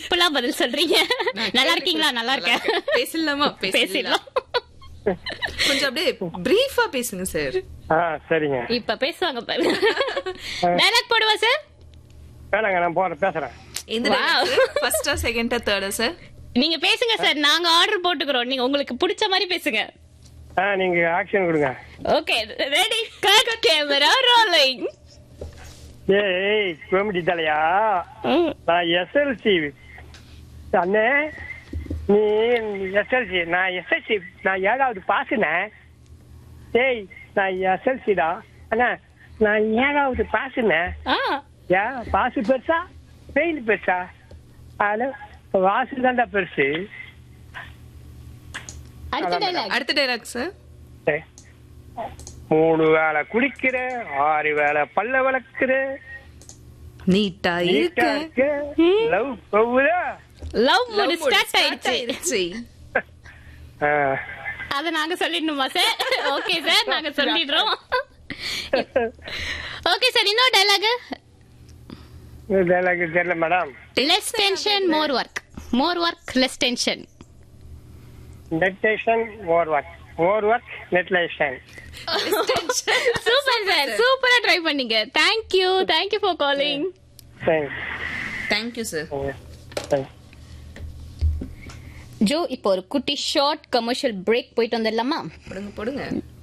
சிம்பிளா பதில் சொல்றீங்க நல்லா இருக்கீங்களா நல்லா இருக்கேன் பேசலாமா பேசலாம் பேசிடலாம் கொஞ்சம் அப்படியே பிரீஃபா பேசுங்க சார் ஆ சரிங்க இப்ப பேசுவாங்க பாருங்க டைலாக் போடுவா சார் வேணாங்க நான் போறேன் பேசுறேன் எந்த Wow. ஃபர்ஸ்டா செகண்டா தேர்டா சார் நீங்க பேசுங்க சார் நாங்க ஆர்டர் போட்டுக்கிறோம் நீங்க உங்களுக்கு பிடிச்ச மாதிரி பேசுங்க ஆ நீங்க ஆக்ஷன் கொடுங்க okay ready cut camera rolling ஏய் கோமிடி தலையா நான் எஸ்எல்சி அண்ணே நீ எஸ்எல்சி நான் எஸ்எல்சி நான் ஏழாவது பாசுனேன் ஏய் நான் எஸ்எல்சிடா அண்ணா நான் ஏழாவது பாசுனேன் ஆ ஏன் பாசு பெருசா ஃபெயில் பெருசா அதில் வாசு தான்டா பெருசு அடுத்த டைலாக் அடுத்த டைலாக் சார் ஏய், மூணு வேளை குளிக்கிற ஆறு வேளை பல்ல வளர்க்கிற நீட்டா இருக்க நீட்டா இருக்க லவ் போகுதா love mood Love mood start start ஆயிடுச்சு ஆயிடுச்சு ஆ, அத நாங்க சொல்லிடணுமா சார் ஓகே சார் நாங்க சொல்லிடுறோம் ஓகே சார் இன்னொரு டைலாக் இந்த dialogue தெரியல madam less tension more work more work less tension நெட்டேஷன் மோர் ஒர்க் மோர் ஒர்க் நெட்லேஷன் சூப்பர் சார் சூப்பரா ட்ரை பண்ணீங்க thank you thank you for calling thanks thank you sir thanks ஜோ இப்போ ஒரு குட்டி ஷார்ட் கமர்ஷியல் பிரேக் போயிட்டு வந்துடலாமா போடுங்க போடுங்க